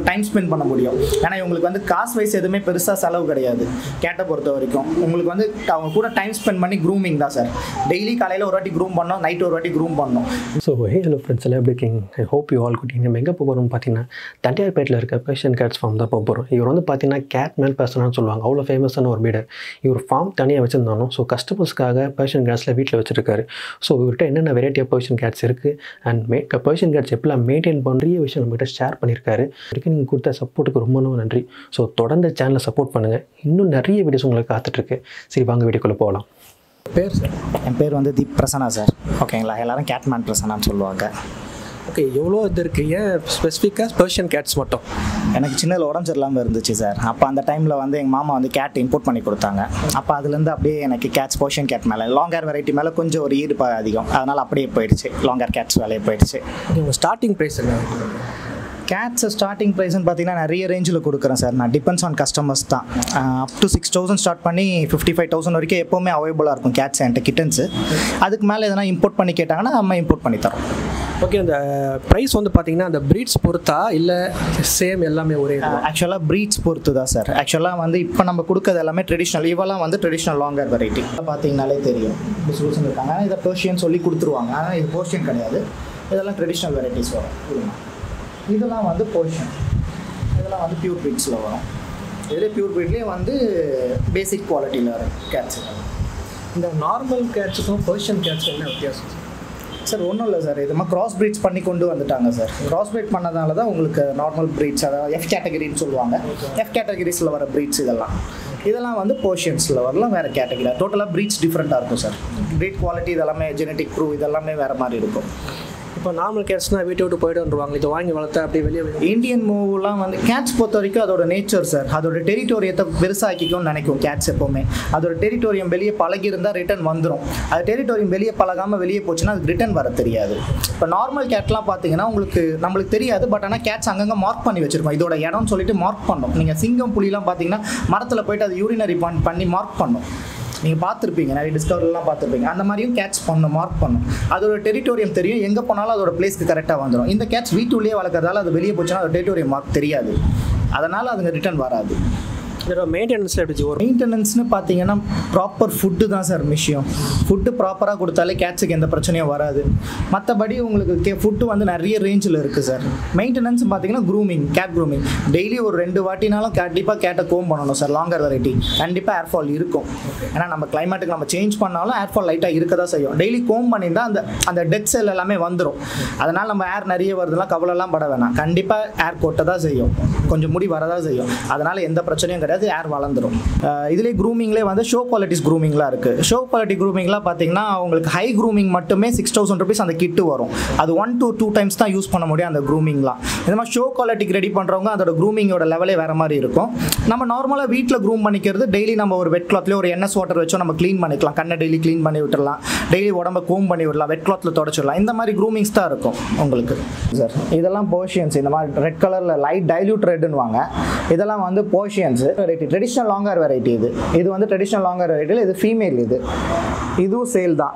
கொஞ்சம் time spend பண்ண முடியும் ஏன்னா இவங்களுக்கு வந்து காசு வைஸ் எதுவுமே பெருசாக செலவு கிடையாது கேட்டை பொறுத்த வரைக்கும் உங்களுக்கு வந்து அவங்க கூட டைம் ஸ்பெண்ட் பண்ணி க்ரூமிங் தான் சார் டெய்லி காலையில் ஒரு வாட்டி க்ரூம் பண்ணோம் நைட் ஒரு வாட்டி க்ரூம் பண்ணோம் ஸோ ஹே ஹலோ ஃப்ரெண்ட்ஸ் எல்லாம் எப்படி இருக்கீங்க I hope you all good நம்ம எங்கே போக போகிறோம்னு பார்த்தீங்கன்னா தண்டியார்பேட்டில் இருக்க பேஷன் கேட்ஸ் ஃபார்ம் தான் போக போகிறோம் இவர் வந்து பார்த்தீங்கன்னா கேட் மேன் பர்சனான்னு சொல்லுவாங்க அவ்வளோ ஃபேமஸான ஒரு பீடர் இவர் ஃபார்ம் தனியாக வச்சுருந்தாலும் ஸோ கஸ்டமர்ஸ்க்காக பேஷன் கேட்ஸில் வீட்டில் வச்சுருக்காரு ஸோ இவர்கிட்ட என்னென்ன வெரைட்டி ஆஃப் பேஷன் கேட்ஸ் இருக்குது அண்ட் மே பேஷன் கேட்ஸ் எப்படிலாம் மெயின்டைன் பண்ணுறிய விஷயம் நம்மகிட்ட ஷேர் பண்ணியிருக்காரு இதுக்கு நீங்கள் கொடுத்த சப்போர்ட்டுக்கு ரொம்ப ரொம்ப நன்றி ஸோ தொடர்ந்து சேனலை சப்போர்ட் பண்ணுங்கள் இன்னும் நிறைய வீடியோஸ் உங்களுக்கு காத்துட்ருக்கு சரி வாங்க வீடியோக்குள்ளே போகலாம் பேர் சார் என் பேர் வந்து தீப் பிரசன்னா சார் ஓகேங்களா எல்லாரும் கேட்மேன் பிரசன்னான்னு சொல்லுவாங்க ஓகே எவ்வளோ இது இருக்கு ஏன் ஸ்பெசிஃபிக்காக பர்ஷியன் கேட்ஸ் மட்டும் எனக்கு சின்னதில் உடம்பு சரியில்லாமல் இருந்துச்சு சார் அப்போ அந்த டைமில் வந்து எங்கள் மாமா வந்து கேட் இம்போர்ட் பண்ணி கொடுத்தாங்க அப்போ அதுலேருந்து அப்படியே எனக்கு கேட்ஸ் போர்ஷன் கேட் மேலே லாங்கர் வெரைட்டி மேலே கொஞ்சம் ஒரு ஈடுபாடு அதிகம் அதனால் அப்படியே போயிடுச்சு லாங்கர் கேட்ஸ் வேலையே போயிடுச்சு ஓகே உங்கள் ஸ்டார்டிங் ப்ரைஸ் என்ன கேட்ஸ் ஸ்டார்டிங் ப்ரைஸ்னு பார்த்தீங்கன்னா நிறைய ரேஞ்சில் கொடுக்குறேன் சார் நான் டிபெண்ட்ஸ் ஆன் கஸ்டமர்ஸ் தான் up to six thousand start பண்ணி ஃபிஃப்டி ஃபைவ் தௌசண்ட் வரைக்கும் எப்போவுமே அவைலபிளாக இருக்கும் கேட்ஸ் என்கிட்ட கிட்டன்ஸு அதுக்கு மேலே எதனா இம்போர்ட் பண்ணி கேட்டாங்கன்னா நம்ம இம்போர்ட் பண்ணி தரோம் ஓகே அந்த ப்ரைஸ் வந்து பார்த்தீங்கன்னா அந்த ப்ரீட்ஸ் பொறுத்தா இல்லை சேம் எல்லாமே ஒரே இதுவா? ஆக்சுவலாக ப்ரீட்ஸ் பொறுத்து தான் சார் ஆக்சுவலாக வந்து இப்போ நம்ம கொடுக்கறது எல்லாமே ட்ரெடிஷ்னல் இவெல்லாம் வந்து ட்ரெடிஷ்னல் லாங்கர் வெரைட்டி பார்த்தீங்கனாலே தெரியும் டிஸ்ட்ரிபியூஷன் இருக்காங்க ஆனால் இதை போர்ஷியன் சொல்லி கொடுத்துருவாங்க ஆனால் இது போர்ஷியன் கிடையாது இதெல்லாம் ட்ரெடிஷ்னல் வெரைட்டிஸ் வரும் இதுலாம். இதெல்லாம் வந்து போர்ஷன் இதெல்லாம் வந்து பியூர் ப்ரீட்ஸில் வரும் இதிலே பியூர் ப்ரீட்லேயே வந்து பேசிக் குவாலிட்டியில் வரும் கேட்ஸ் இந்த நார்மல் கேட்ஸுக்கும் பர்ஷியன் கேட்ஸுக்கும் என்ன வித்தியாசம் சார் சார் ஒன்றும் இல்லை சார் இது மாதிரி கிராஸ் ப்ரீட்ஸ் பண்ணி கொண்டு வந்துட்டாங்க சார் கிராஸ் ப்ரீட் பண்ணதால தான் உங்களுக்கு நார்மல் ப்ரீட்ஸ் அதாவது எஃப் கேட்டகரின்னு சொல்லுவாங்க எஃப் கேட்டகரிஸில் வர ப்ரீட்ஸ் இதெல்லாம் இதெல்லாம் வந்து போர்ஷன்ஸில் வரலாம் வேறு கேட்டகரி டோட்டலாக ப்ரீட்ஸ் டிஃப்ரெண்ட்டாக இருக்கும் சார் ப்ரீட் குவாலிட்டி இதெல்லாமே ஜெனட்டிக் ப்ரூவ் இதெல்லாமே வேறு மாதிரி இருக்கும் இப்போ நார்மல் கேட்ஸ்னால் வீட்டை விட்டு போய்டுன்றாங்க இதை வாங்கி வளர்த்தா அப்படியே வெளியே வெளியே இந்தியன் மூவ்லாம் வந்து கேட்ஸ் பொறுத்த வரைக்கும் அதோட நேச்சர் சார் அதோட டெரிட்டோரியத்தை பெருசாக்கிக்கும்னு நினைக்கும் கேட்ஸ் எப்போவுமே அதோட டெரிட்டோரியம் வெளியே பழகி இருந்தால் ரிட்டர்ன் வந்துடும் அது டெரிட்டோரியம் வெளியே பழகாமல் வெளியே போச்சுன்னா அது ரிட்டர்ன் வர தெரியாது இப்போ நார்மல் கேட்லாம் பார்த்தீங்கன்னா உங்களுக்கு நம்மளுக்கு தெரியாது பட் ஆனால் கேட்ஸ் அங்கங்கே மார்க் பண்ணி வச்சிருக்கோம் இதோட இடம்னு சொல்லிட்டு மார்க் பண்ணோம் நீங்கள் சிங்கம் புலிலாம் பார்த்தீங்கன்னா மரத்தில் போயிட்டு அது யூரினரி பாயிண்ட் பண்ணி மார்க் பண்ணும் நீங்கள் பார்த்துருப்பீங்க நிறைய டிஸ்கவரிலாம் பார்த்துருப்பீங்க அந்த மாதிரியும் கேட்ச் பண்ணும் மார்க் பண்ணும் அதோட டெரிட்டோரியம் தெரியும் எங்கே போனாலும் அதோட பிளேஸ்க்கு கரெக்டாக வந்துடும் இந்த கேட்ச் வீட்டுள்ளேயே வளர்க்கறதால அது வெளியே போச்சுன்னா அதோட டெரிட்டோரியம் மார்க் தெரியாது அதனால் அதுங்க ரிட்டர்ன் வராது இதோட மெயின்டெனன்ஸில் எப்படி ஒரு மெயின்டெனன்ஸ்னு பார்த்தீங்கன்னா ப்ராப்பர் ஃபுட்டு தான் சார் விஷயம் ஃபுட்டு ப்ராப்பராக கொடுத்தாலே கேட்ஸுக்கு எந்த பிரச்சனையும் வராது மற்றபடி உங்களுக்கு கே ஃபுட்டு வந்து நிறைய ரேஞ்சில் இருக்குது சார் மெயின்டெனன்ஸ் பார்த்தீங்கன்னா க்ரூமிங் கேட் க்ரூமிங் டெய்லி ஒரு ரெண்டு வாட்டினாலும் கண்டிப்பாக கேட்டை கோம் பண்ணணும் சார் லாங்கர் வெரைட்டி கண்டிப்பாக ஏர் ஃபால் இருக்கும் ஏன்னா நம்ம கிளைமேட்டுக்கு நம்ம சேஞ்ச் பண்ணாலும் ஏர் ஃபால் லைட்டாக இருக்க தான் செய்யும் டெய்லி கோம் பண்ணியிருந்தால் அந்த அந்த டெட் செல் எல்லாமே வந்துடும் அதனால் நம்ம ஏர் நிறைய வருதுலாம் கவலைலாம் பட வேணாம் கண்டிப்பாக ஏர் கொட்ட தான் செய்யும் கொஞ்சம் முடி வரதான் செய்யும் அதனால் எந்த பிரச்சனையும் கிடையாது ஏர் வளர்ந்துடும் அஹ் இதுலேயே க்ரூமிங்லேயே வந்து ஷோ குவாலிட்டிஸ் க்ரூமிங்லாம் இருக்குது ஷோ குவாலிட்டி க்ரூமிங்லாம் பார்த்தீங்கன்னா உங்களுக்கு ஹை க்ரூமிங் மட்டுமே சிக்ஸ் தௌசண்ட் ருபீஸ் அந்த கிட்டு வரும் அது ஒன் to டூ டைம்ஸ் தான் யூஸ் பண்ண முடியும் அந்த க்ரூமிங்லாம் இந்த மாதிரி ஷோ குவாலிட்டிக்கு ரெடி பண்ணுறவங்க அதோட க்ரூமிங்கோட லெவலே வேறு மாதிரி இருக்கும் நம்ம நார்மலாக வீட்டில் க்ரூம் பண்ணிக்கிறது டெய்லி நம்ம ஒரு வெட் கிளாத்லேயே ஒரு என்எஸ் வாட்டர் வச்சோ நம்ம க்ளீன் பண்ணிக்கலாம் கண்ணை டெய்லி க்ளீன் பண்ணி விட்டுறலாம் டெய்லி உடம்ப கோம் பண்ணி விடலாம் வெட் கிளாத்தில் தொடச்சிடலாம் இந்த மாதிரி க்ரூமிங்ஸ் தான் இருக்கும் உங்களுக்கு சார் இதெல்லாம் போர்ஷியன்ஸ் இந்த மாதிரி ரெட் கலரில் லைட் டைல்யூட் ரெட்னுவாங்க இதெல்லாம் வந்து Persians variety traditional longer variety இது இது வந்து ட்ரெடிஷ்னல் லாங்கர் வெரைட்டியில் இது ஃபீமேல் இது இதுவும் சேல் தான்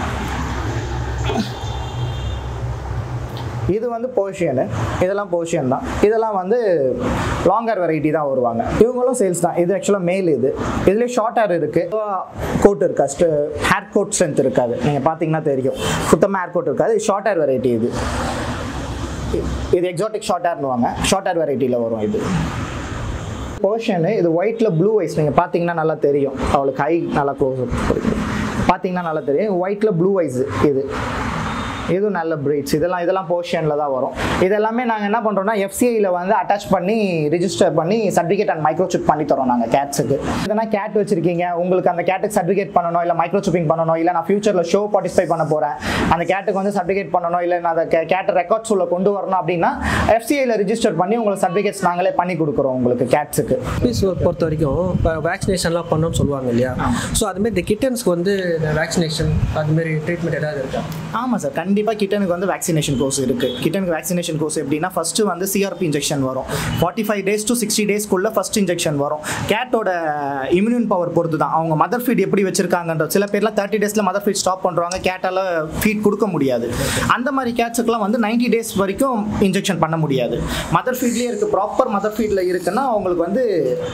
இது வந்து போர்ஷியனு இதெல்லாம் போர்ஷியன் தான் இதெல்லாம் வந்து லாங்கர் வெரைட்டி தான் வருவாங்க இவங்களும் சேல்ஸ் தான் இது ஆக்சுவலாக மேல் இது இதுலேயே ஷார்ட் ஹேர் இருக்குது கோட் இருக்கா ஹேர் கோட் ஸ்ட்ரென்த் இருக்காது நீங்கள் பார்த்தீங்கன்னா தெரியும் சுத்தமாக ஹேர் கோட் இருக்காது ஷார்ட் ஹேர் வெரைட்டி இது இது எக்ஸாட்டிக் ஷார்ட் ஹேர்னுவாங்க ஷார்ட் ஹேர் வெரைட்டியில் வரும் இது போர்ஷனு இது ஒயிட்டில் ப்ளூ ஐஸ் நீங்கள் பார்த்தீங்கன்னா நல்லா தெரியும் அவளுக்கு ஹை நல்லா க்ளோஸ் பார்த்தீங்கன்னா நல்லா தெரியும் ஒயிட்டில் ப்ளூ ஐஸ் இது இதுவும் நல்ல பிரீட்ஸ் இதெல்லாம் இதெல்லாம் போர்ஷனில் தான் வரும் இதெல்லாமே நாங்கள் என்ன பண்ணுறோம்னா எஃப்சிஐயில் வந்து அட்டாச் பண்ணி ரிஜிஸ்டர் பண்ணி சர்டிஃபிகேட் அண்ட் மைக்ரோசிப் பண்ணி தரோம் நாங்கள் கேட்ஸுக்கு இதனா கேட் வச்சிருக்கீங்க உங்களுக்கு அந்த கேட்டுக்கு சர்டிஃபிகேட் பண்ணணும் இல்லை மைக்ரோசிப்பிங் பண்ணணும் இல்லை நான் ஃபியூச்சரில் ஷோ பார்ட்டிசிபேட் பண்ண போகிறேன் அந்த கேட்டுக்கு வந்து சர்டிஃபிகேட் பண்ணணும் இல்லை நான் அதை கேட்டை ரெக்கார்ட்ஸ் உள்ள கொண்டு வரணும் அப்படின்னா எஃப்சிஐயில் ரிஜிஸ்டர் பண்ணி உங்களுக்கு சர்டிஃபிகேட்ஸ் நாங்களே பண்ணி கொடுக்குறோம் உங்களுக்கு கேட்ஸுக்கு பீஸ் பொறுத்த வரைக்கும் இப்போ வேக்சினேஷன்லாம் பண்ணோம்னு சொல்லுவாங்க இல்லையா ஸோ அதுமாரி இந்த கிட்டன்ஸ்க்கு வந்து வேக்சினேஷன் அதுமாரி ட்ரீட்மெண்ட் ஏதாவது இருக்கா ஆமாம் சார் கண்டிப்பாக கிட்டனுக்கு வந்து வேக்சினேஷன் கோர்ஸ் இருக்குது கிட்டனுக்கு வேக்சினேஷன் கோர்ஸ் எப்படின்னா ஃபஸ்ட்டு வந்து சிஆர்பி இன்ஜெக்ஷன் வரும் forty five days to sixty டேஸ்க்குள்ளே ஃபஸ்ட் இன்ஜெக்ஷன் வரும் கேட்டோட இம்யூன் பவர் பொறுத்து தான் அவங்க மதர் ஃபீட் எப்படி வச்சிருக்காங்கன்ற சில பேர்லாம் தேர்ட்டி டேஸில் மதர் ஃபீட் ஸ்டாப் பண்ணுறாங்க கேட்டால் ஃபீட் கொடுக்க முடியாது அந்த மாதிரி கேட்ஸுக்குலாம் வந்து 90 டேஸ் வரைக்கும் இன்ஜெக்ஷன் பண்ண முடியாது மதர் ஃபீட்லேயே இருக்குது ப்ராப்பர் மதர் ஃபீடில் இருக்குன்னா அவங்களுக்கு வந்து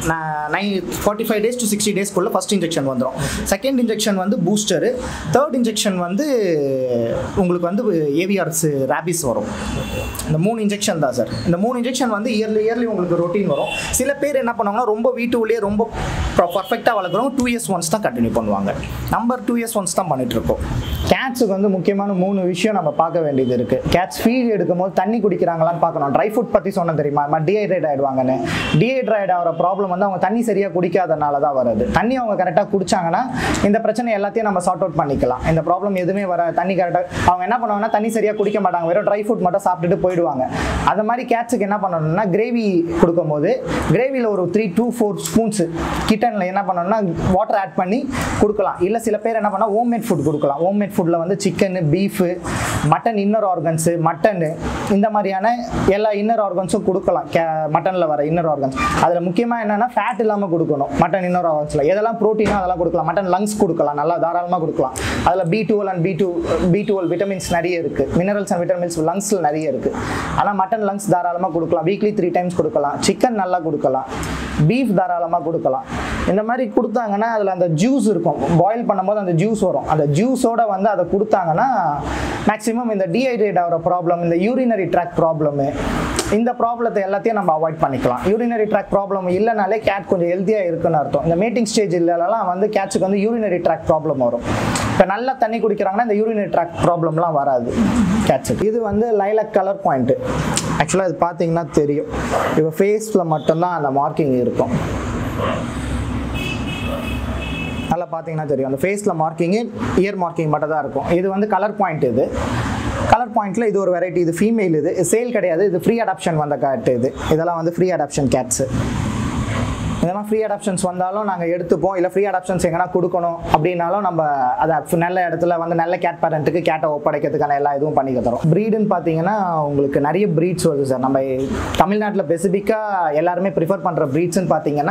நை forty five days to sixty டேஸ்க்குள்ளே ஃபஸ்ட் இன்ஜெக்ஷன் வந்துடும் செகண்ட் இன்ஜெக்ஷன் வந்து பூஸ்டரு தேர்ட் இன்ஜெக்ஷன் வந்து உங்களுக்கு வந்து ஏவிஆர்ஸ் ரேபிஸ் வரும் இந்த மூணு இன்ஜெக்ஷன் தான் சார் இந்த மூணு இன்ஜெக்ஷன் வந்து இயர்லி இயர்லி உங்களுக்கு ரொட்டீன் வரும் சில பேர் என்ன பண்ணுவாங்கன்னா ரொம்ப வீட்டுக்குள்ளேயே ரொம்ப பர்ஃபெக்டாக வளர்க்குறவங்க டூ இயர்ஸ் ஒன்ஸ் தான் கண்டினியூ பண்ணுவாங்க நம்பர் டூ இயர்ஸ் ஒன்ஸ் தான் பண்ணிட்டு இருக்கோம் கேட்ஸுக்கு வந்து முக்கியமான மூணு விஷயம் நம்ம பார்க்க வேண்டியது இருக்குது கேட்ஸ் ஃபீட் எடுக்கும்போது தண்ணி குடிக்கிறாங்களான்னு பார்க்கணும் ட்ரை ஃபுட் பற்றி சொன்னேன் தெரியுமா டீஹைட்ரேட் ஆகிடுவாங்கன்னு டீஹைட்ரேட் ஆகிற ப்ராப்ளம் வந்து அவங்க தண்ணி சரியாக குடிக்காதனால தான் வருது தண்ணி அவங்க கரெக்டாக குடிச்சாங்கன்னா இந்த பிரச்சனை எல்லாத்தையும் நம்ம சார்ட் அவுட் பண்ணிக்கலாம் இந்த ப்ராப்ளம் எதுவுமே வர தண்ணி கரெக்டாக அவங்க என்ன பண்ணுவாங்கன்னா தண்ணி சரியாக குடிக்க மாட்டாங்க வெறும் ட்ரை ஃபுட் மட்டும் சாப்பிட்டுட்டு போயிடுவாங்க அந்த மாதிரி கேட்ஸுக்கு என்ன பண்ணணும்னா கிரேவி கொடுக்கும்போது கிரேவியில் ஒரு த்ரீ டூ ஃபோர் ஸ்பூன்ஸ் கிட்டனில் என்ன பண்ணணும்னா வாட்டர் ஆட் பண்ணி கொடுக்கலாம் இல்லை சில பேர் என்ன பண்ணால் ஹோம்மேட் ஃபுட் கொடுக்கலாம் ஹோம்மேட் ஃபுட்டில் வந்து chicken beef mutton inner organs mutton இந்த மாதிரியான எல்லா இன்னர் ஆர்கன்ஸும் கொடுக்கலாம் கே மட்டனில் வர இன்னர் ஆர்கன்ஸ் அதில் முக்கியமாக என்னென்னா ஃபேட் இல்லாமல் கொடுக்கணும் மட்டன் இன்னர் ஆர்கன்ஸில் எதெல்லாம் ப்ரோட்டீனோ அதெல்லாம் கொடுக்கலாம் மட்டன் லங்ஸ் கொடுக்கலாம் நல்லா தாராளமாக கொடுக்கலாம் அதில் B twelve and B two B twelve vitamins நிறைய இருக்குது மினரல்ஸ் அண்ட் விட்டமின்ஸ் லங்ஸில் நிறைய இருக்குது ஆனால் மட்டன் லங்ஸ் தாராளமாக கொடுக்கலாம் வீக்லி த்ரீ டைம்ஸ் கொடுக்கலாம் சிக்கன் நல்லா கொடுக்கலாம் பீஃப் தாராளமாக கொடுக்கலாம் இந்த மாதிரி கொடுத்தாங்கன்னா அதில் அந்த ஜூஸ் இருக்கும் பாயில் பண்ணும்போது அந்த ஜூஸ் வரும் அந்த ஜூஸோட வந்து அதை கொடுத்தாங்கன்னா மேக்ஸிமம் இந்த டீஹைட்ரேட் ஆகிற ப்ராப்ளம் இந்த யூரினரி ட்ராக் ப்ராப்ளமு இந்த ப்ராப்ளத்தை எல்லாத்தையும் நம்ம அவாய்ட் பண்ணிக்கலாம் யூரினரி ட்ராக் ப்ராப்ளம் இல்லைனாலே கேட் கொஞ்சம் ஹெல்த்தியாக இருக்குன்னு அர்த்தம் இந்த மீட்டிங் ஸ்டேஜ் இல்லைலாம் வந்து கேட்ஸுக்கு வந்து யூரினரி ட்ராக் ப்ராப்ளம் வரும் இப்போ நல்லா தண்ணி குடிக்கிறாங்கன்னா இந்த யூரினரி ட்ராக் ப்ராப்ளம்லாம் வராது கேட்ஸுக்கு இது வந்து லைலக் கலர் பாயிண்ட்டு ஆக்சுவலாக இது பார்த்தீங்கன்னா தெரியும் இப்போ ஃபேஸில் மட்டும்தான் அந்த மார்க்கிங் இருக்கும் நல்லா பார்த்தீங்கன்னா தெரியும் அந்த ஃபேஸில் மார்க்கிங்கு இயர் மார்க்கிங் மட்டும் தான் இருக்கும் இது வந்து கலர் பாயிண்ட் இது கலர் பாயிண்ட்டில் இது ஒரு வெரைட்டி இது ஃபீமேல் இது சேல் கிடையாது இது ஃப்ரீ அடாப்ஷன் வந்த கேட் இது இதெல்லாம் வந்து ஃப்ரீ அடாப்ஷன் கேட்ஸு இதெல்லாம் ஃப்ரீ அடாப்ஷன்ஸ் வந்தாலும் நாங்கள் எடுத்துப்போம் இல்லை ஃப்ரீ அடாப்ஷன்ஸ் எங்கன்னா கொடுக்கணும் அப்படின்னாலும் நம்ம அதை நல்ல இடத்துல வந்து நல்ல கேட் பேரண்ட்டுக்கு கேட்டை ஒப்படைக்கிறதுக்கான எல்லா இதுவும் பண்ணி தரோம் ப்ரீடுன்னு பார்த்தீங்கன்னா உங்களுக்கு நிறைய ப்ரீட்ஸ் வருது சார் நம்ம தமிழ்நாட்டில் ஸ்பெசிஃபிக்காக எல்லாருமே ப்ரிஃபர் பண்ணுற ப்ரீட்ஸ்னு பார்த்தீங்கன்னா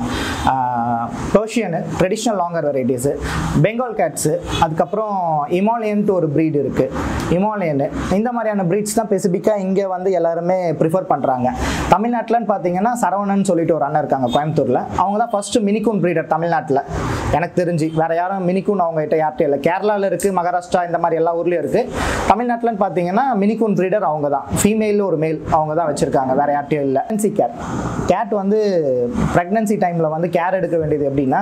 Persian traditional longer varieties Bengal cats அதுக்கப்புறம் இமாலயன்ட்டு ஒரு ப்ரீடு இருக்குது இமாலயனு இந்த மாதிரியான ப்ரீட்ஸ் தான் ஸ்பெசிஃபிக்காக இங்கே வந்து எல்லாருமே ப்ரிஃபர் பண்ணுறாங்க தமிழ்நாட்டில்னு பார்த்தீங்கன்னா சரவணன் சொல்லிட்டு ஒரு அண்ணன் இருக்காங்க கோயம்புத்தூரில் அவங்க தான் ஃபஸ்ட்டு மினிகூன் ப்ரீடர் தமிழ்நாட்டில் எனக்கு தெரிஞ்சு வேறு யாரும் மினிகூன் அவங்ககிட்ட யார்கிட்ட இல்லை கேரளாவில் இருக்குது மகாராஷ்டிரா இந்த மாதிரி எல்லா ஊர்லேயும் இருக்குது தமிழ்நாட்டில்னு பார்த்தீங்கன்னா மினிகூன் ப்ரீடர் அவங்க தான் ஃபீமேல் ஒரு மேல் அவங்க தான் வச்சுருக்காங்க வேறு யார்கிட்டயும் இல்லை ப்ரெக்னன்சி கேட் கேட் வந்து ப்ரெக்னன்சி டைமில் வந்து கேர் எடுக்க வேண்டியது எப்படின்னா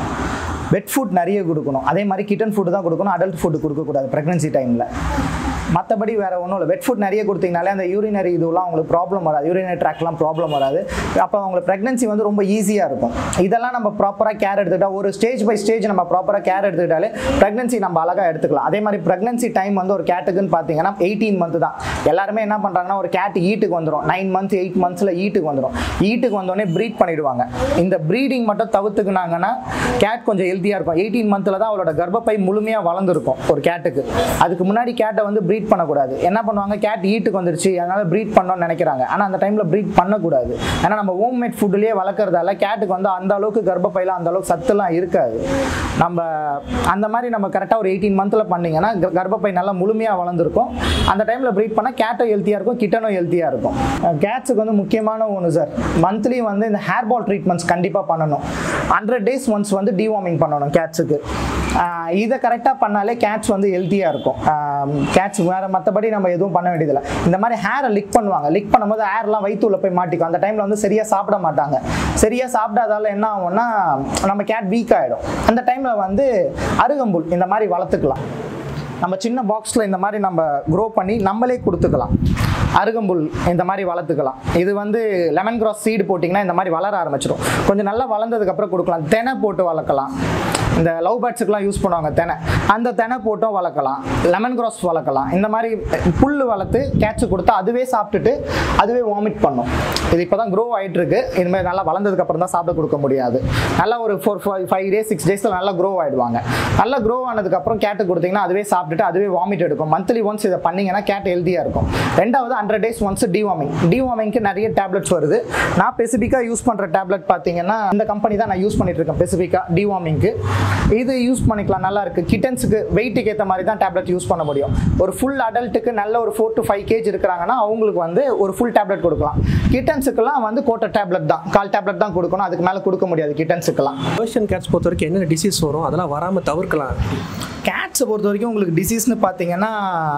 வெட் ஃபுட் நிறைய கொடுக்கணும் அதே மாதிரி கிட்டன் ஃபுட் தான் கொடுக்கணும் அடல்ட் ஃபுட் கொடுக்கக்கூடாது ப்ரெக்னன்சி டைமில் மற்றபடி வேறு ஒன்றும் இல்லை வெட் ஃபுட் நிறைய கொடுத்தீங்கனாலே அந்த யூரினரி இதுலாம் உங்களுக்கு ப்ராப்ளம் வராது யூரினரி ட்ராக்லாம் ப்ராப்ளம் வராது அப்போ அவங்களுக்கு ப்ரெக்னன்சி வந்து ரொம்ப ஈஸியாக இருக்கும் இதெல்லாம் நம்ம ப்ராப்பராக கேர் எடுத்துக்கிட்டா ஒரு ஸ்டேஜ் பை ஸ்டேஜ் நம்ம ப்ராப்பராக கேர் எடுத்துக்கிட்டாலே ப்ரெக்னன்சி நம்ம அழகாக எடுத்துக்கலாம் அதே மாதிரி ப்ரெக்னன்சி டைம் வந்து ஒரு கேட்டுக்குன்னு பார்த்தீங்கன்னா எயிட்டீன் மந்த் தான் எல்லாருமே என்ன பண்ணுறாங்கன்னா ஒரு கேட் ஈட்டுக்கு வந்துடும் நைன் மந்த்ஸ் எயிட் மந்த்ஸில் ஈட்டுக்கு வந்துடும் ஈட்டுக்கு வந்தோடனே ப்ரீட் பண்ணிடுவாங்க இந்த ப்ரீடிங் மட்டும் தவிர்த்துக்குனாங்கன்னா கேட் கொஞ்சம் ஹெல்த்தியாக இருக்கும் எயிட்டீன் மந்தில் தான் அவளோட கர்ப்பப்பை முழுமையாக வளர்ந்துருக்கும் ஒரு கேட்டுக்கு அதுக்கு முன்னாடி கேட்டை வந்து ப்ரீட் பண்ணக்கூடாது என்ன பண்ணுவாங்க கேட் ஈட்டுக்கு வந்துருச்சு அதனால ப்ரீட் பண்ணணும்னு நினைக்கிறாங்க ஆனால் அந்த டைமில் ப்ரீட் பண்ணக்கூடாது ஏன்னா நம்ம ஹோம் மேட் ஃபுட்லேயே வளர்க்குறதால கேட்டுக்கு வந்து அந்த அளவுக்கு கர்ப்பப்பையில் அந்த அளவுக்கு சத்துலாம் இருக்காது நம்ம அந்த மாதிரி நம்ம கரெக்டாக ஒரு எயிட்டீன் மந்தில் பண்ணீங்கன்னா க- கர்ப்பப்பை நல்லா முழுமையாக வளர்ந்துருக்கும் அந்த டைமில் ப்ரீட் பண்ணால் கேட்டும் ஹெல்த்தியாக இருக்கும் கிட்டனும் ஹெல்த்தியாக இருக்கும் கேட்ஸுக்கு வந்து முக்கியமான ஒன்று சார் மந்த்லி வந்து இந்த ஹேர் பால் ட்ரீட்மெண்ட்ஸ் கண்டிப்பாக பண்ணணும் ஹண்ட்ரட் டேஸ் ஒன்ஸ் வந்து டிவார்மிங் பண்ணணும் கேட்ஸுக்கு இதை கரெக்டாக பண்ணாலே கேட்ஸ் வந்து ஹெல்த்தியாக இருக்கும் கேட்ஸ் வேறு மற்றபடி நம்ம எதுவும் பண்ண வேண்டியதில்லை இந்த மாதிரி ஹேரை லிக் பண்ணுவாங்க லிக் பண்ணும்போது ஹேர்லாம் வயிற்றுல போய் மாட்டிக்கும் அந்த டைமில் வந்து சரியாக சாப்பிட மாட்டாங்க சரியாக சாப்பிடாதால என்ன ஆகும்னா நம்ம கேட் வீக் ஆகிடும் அந்த டைமில் வந்து அருகம்புல் இந்த மாதிரி வளர்த்துக்கலாம் நம்ம சின்ன பாக்ஸில் இந்த மாதிரி நம்ம க்ரோ பண்ணி நம்மளே கொடுத்துக்கலாம் அருகம்புல் இந்த மாதிரி வளர்த்துக்கலாம் இது வந்து லெமன் கிராஸ் சீடு போட்டிங்கன்னா இந்த மாதிரி வளர ஆரம்பிச்சிடும் கொஞ்சம் நல்லா வளர்ந்ததுக்கப்புறம் கொடுக்கலாம் தெனை போட்டு வளர்க்கலாம் இந்த லவ் பேர்ட்ஸுக்கெலாம் யூஸ் பண்ணுவாங்க தெனை அந்த தெனை போட்டும் வளர்க்கலாம் லெமன் கிராஸ் வளர்க்கலாம் இந்த மாதிரி புல் வளர்த்து கேட்ச் கொடுத்தா அதுவே சாப்பிட்டுட்டு அதுவே வாமிட் பண்ணும் இது இப்போ தான் க்ரோ ஆகிட்டு இருக்கு இனிமேல் நல்லா வளர்ந்ததுக்கு அப்புறம் தான் சாப்பிட கொடுக்க முடியாது நல்லா ஒரு four five five days six டேஸில் நல்லா க்ரோ ஆகிடுவாங்க நல்லா க்ரோ ஆனதுக்கப்புறம் கேட்டு கொடுத்தீங்கன்னா அதுவே சாப்பிட்டுட்டு அதுவே வாமிட் எடுக்கும் மந்த்லி ஒன்ஸ் இதை பண்ணீங்கன்னா கேட் ஹெல்த்தியாக இருக்கும் ரெண்டாவது ஹண்ட்ரட் டேஸ் ஒன்ஸ் டிவார்மிங் டிவார்மிங்க்கு நிறைய டேப்லெட்ஸ் வருது நான் ஸ்பெசிஃபிக்காக யூஸ் பண்ணுற டேப்லெட் பார்த்தீங்கன்னா இந்த கம்பெனி தான் நான் யூஸ் பண்ணிட்டு இருக்கேன் ஸ்பெசிஃபிக்காக டிவார்மிங்க்கு இது யூஸ் பண்ணிக்கலாம் நல்லா இருக்கு கிட்டன்ஸுக்கு வெயிட்டுக்கு ஏற்ற மாதிரி தான் டேப்லெட் யூஸ் பண்ண முடியும் ஒரு ஃபுல் அடல்ட்டுக்கு நல்ல ஒரு ஃபோர் டு ஃபைவ் கேஜ் இருக்கிறாங்கன்னா அவங்களுக்கு வந்து ஒரு ஃபுல் டேப்லெட் கொடுக்கலாம் கிட்டன்ஸுக்கெல்லாம் வந்து கோட்டை டேப்லெட் தான் கால் டேப்லெட் தான் கொடுக்கணும் அதுக்கு மேலே கொடுக்க முடியாது கிட்டன்ஸுக்கெல்லாம் பர்ஷியன் கேட்ஸ் பொறுத்த வரைக்கும் என்னென்ன டிசீஸ் வரும் அதெல்லாம் வராமல் தவிர்க்கலாம் கேட்ஸை பொறுத்த வரைக்கும் உங்களுக்கு டிசீஸ்னு பார்த்தீங்கன்னா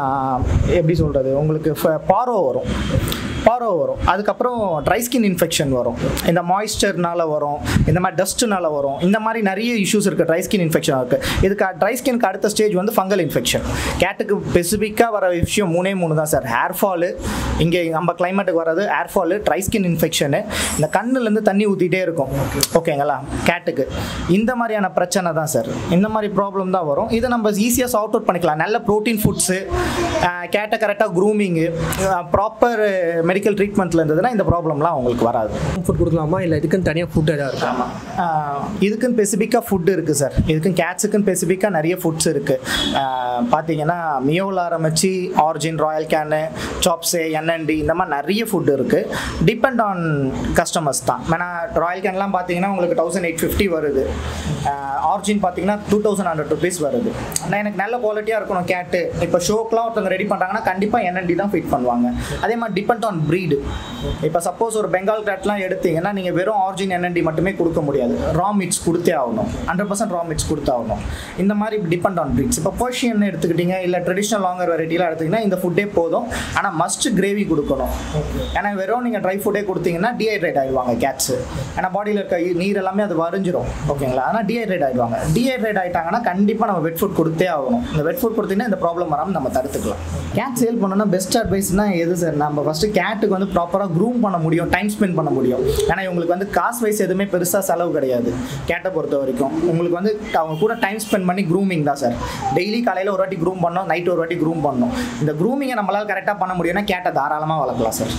எப்படி சொல்கிறது உங்களுக்கு பாரோ வரும் பாரோ வரும் அதுக்கப்புறம் ட்ரை ஸ்கின் இன்ஃபெக்ஷன் வரும் இந்த மாய்ஸ்சர்னால வரும் இந்த மாதிரி டஸ்ட்னால வரும் இந்த மாதிரி நிறைய இஷ்யூஸ் இருக்குது ட்ரை ஸ்கின் இன்ஃபெக்ஷன் இருக்குது இதுக்கு ட்ரை ஸ்கின்க்கு அடுத்த ஸ்டேஜ் வந்து ஃபங்கல் இன்ஃபெக்ஷன் கேட்டுக்கு ஸ்பெசிஃபிக்காக வர விஷயம் மூணே மூணு தான் சார் ஹேர் ஃபாலு இங்கே நம்ம கிளைமேட்டுக்கு வர்றது hair fall dry skin infection இந்த கண்ணுலேருந்து தண்ணி ஊற்றிட்டே இருக்கும் ஓகேங்களா கேட்டுக்கு இந்த மாதிரியான பிரச்சனை தான் சார் இந்த மாதிரி ப்ராப்ளம் தான் வரும் இதை நம்ம ஈஸியாக சார்ட் அவுட் பண்ணிக்கலாம் நல்ல ப்ரோட்டீன் ஃபுட்ஸு கேட்டை கரெக்டாக க்ரூமிங்கு ப்ராப்பர் மெடிக்கல் ட்ரீட்மெண்ட்டில் இருந்ததுன்னா இந்த ப்ராப்ளம்லாம் உங்களுக்கு வராது ஃபுட் கொடுக்கலாமா இல்லை இதுக்குன்னு தனியாக ஃபுட் ஏதாவது இருக்கா ஆஹ் இதுக்குன்னு ஸ்பெசிஃபிக்காக ஃபுட் இருக்குது சார் இதுக்கும் கேட்ஸுக்குன்னு ஸ்பெசிஃபிக்காக நிறைய ஃபுட்ஸ் இருக்குது பார்த்தீங்கன்னா மியோவில் ஆரம்பிச்சு ஆர்ஜின் ராயல் கேனு சாப்ஸு என்என்டி இந்த மாதிரி நிறைய ஃபுட் இருக்குது டிபெண்ட் ஆன் கஸ்டமர்ஸ் தான் ஏன்னா ராயல் கேன்லாம் பார்த்தீங்கன்னா உங்களுக்கு தௌசண்ட் எயிட் ஃபிஃப்டி வருது ஆர்ஜின் பார்த்தீங்கன்னா டூ தௌசண்ட் ஹண்ட்ரட் ருபீஸ் வருது ஆனால் எனக்கு நல்ல குவாலிட்டியாக இருக்கணும் கேட்டு இப்போ ஷோக்கெலாம் ஒருத்தவங்க ரெடி பண்ணுறாங்கன்னா கண்டிப்பாக என்என்டி தான் ஃபிட் பண்ணுவாங்க அதே மாதிரி டிபெண்ட் ஆன் ப்ரீடு இப்போ சப்போஸ் ஒரு பெங்கால் கேட்லாம் எடுத்தீங்கன்னா நீங்கள் வெறும் ஆர்ஜின் என்என்டி மட்டுமே கொடுக்க முடியாது ரா மீட்ஸ் கொடுத்தே ஆகணும் ஹண்ட்ரட் பர்சன்ட் ரா மீட்ஸ் கொடுத்தாகணும் இந்த மாதிரி டிபெண்ட் ஆன் ப்ரீட்ஸ் இப்போ பர்ஷியன் எடுத்துக்கிட்டீங்க இல்லை ட்ரெடிஷ்னல் லாங்கர் வெரைட்டிலாம் எடுத்தீங்கன்னா இந்த ஃபுட்டே போதும் ஆனால் மஸ்ட் கிரேவி கொடுக்கணும் ஏன்னா வெறும் நீங்கள் ட்ரை ஃபுட்டே கொடுத்தீங்கன்னா டீஹைட்ரேட் ஆகிடுவாங்க கேட்ஸு ஏன்னா பாடியில் இருக்க நீர் எல்லாமே அது வரைஞ்சிரும் ஓகேங்களா ஆனால் டீஹைட்ரேட் ஆகிடுவாங்க டீஹைட்ரேட் ஆகிட்டாங்கன்னா கண்டிப்பாக நம்ம வெட் ஃபுட் கொடுத்தே ஆகணும் இந்த வெட் ஃபுட் கொடுத்தீங்கன்னா இந்த ப்ராப்ளம் வராமல் நம்ம தடுத்துக்கலாம் கேட் சேல் பண்ணணும்னா பெஸ்ட் அட்வைஸ்னா எது சார் நம்ம ஃபஸ்ட்டு கேட்டுக்கு வந்து ப்ராப்பராக க்ரூம் பண்ண முடியும் டைம் ஸ்பெண்ட் பண்ண முடியும் ஏன்னா இவங்களுக்கு வந்து காசு வைஸ் எதுவுமே பெருசாக செலவு கிடையாது கேட்டை பொறுத்த வரைக்கும் உங்களுக்கு வந்து அவங்க கூட டைம் ஸ்பெண்ட் பண்ணி க்ரூமிங் தான் சார் டெய்லி காலையில் ஒரு வாட்டி க்ரூம் பண்ணோம் நைட் ஒரு வாட்டி க்ரூம் பண்ணணும் இந்த க்ரூமிங்கை நம்மளால் கரெக்டாக பண்ண முடியும்னா கேட்டை தாராளமாக வளர்க்கலாம் சார்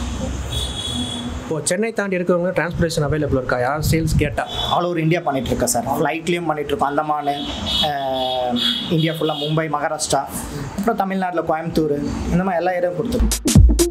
இப்போ சென்னை தாண்டி இருக்கிறவங்க டிரான்ஸ்போர்ட்டேஷன் அவைலபிள் இருக்கா யார் சேல்ஸ் கேட்டால் ஆல் ஓவர் இந்தியா பண்ணிட்டு இருக்கேன் சார் ஃப்ளைட்லேயும் பண்ணிட்டு இருக்கோம் அந்தமான் அஹ், இந்தியா ஃபுல்லாக மும்பை மகாராஷ்டிரா அப்புறம் தமிழ்நாட்டில் கோயம்புத்தூர் இந்த மாதிரி எல்லா ஏரியாவும் கொடுத்துருக்கோம்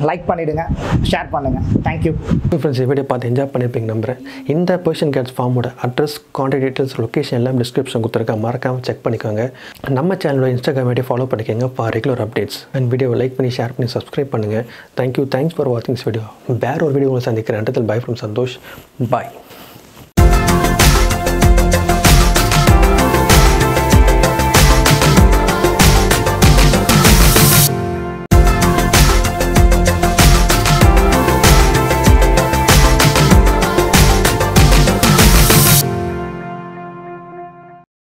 லைக் பண்ணிவிடுங்க ஷேர் பண்ணுங்கள் தேங்க்யூ ஃப்ரெண்ட்ஸ் வீடியோ பார்த்து என்ஜாய் பண்ணியிருப்பீங்க நம்புறேன் இந்த பர்ஷன் கேட்ஸ் ஃபார்மோட அட்ரஸ் கான்டாக்ட் டீட்டெயில்ஸ் லொக்கேஷன் எல்லாம் டிஸ்கிரிப்ஷன் கொடுத்துருக்கேன் மறக்காமல் செக் பண்ணிக்கோங்க நம்ம சேனலோட இன்ஸ்டாகிராம் ஐடி ஃபாலோ பண்ணிக்கோங்க ஃபார் ரெகுலர் அப்டேட்ஸ் அண்ட் வீடியோவை லைக் பண்ணி ஷேர் பண்ணி சப்ஸ்கிரைப் பண்ணுங்கள் தேங்க்யூ தேங்க்ஸ் ஃபார் வாட்சிங் திஸ் வீடியோ வேற ஒரு வீடியோ உங்களை சந்திக்கிறேன் அண்டத்தில் பை ஃப்ரம் சந்தோஷ் பாய்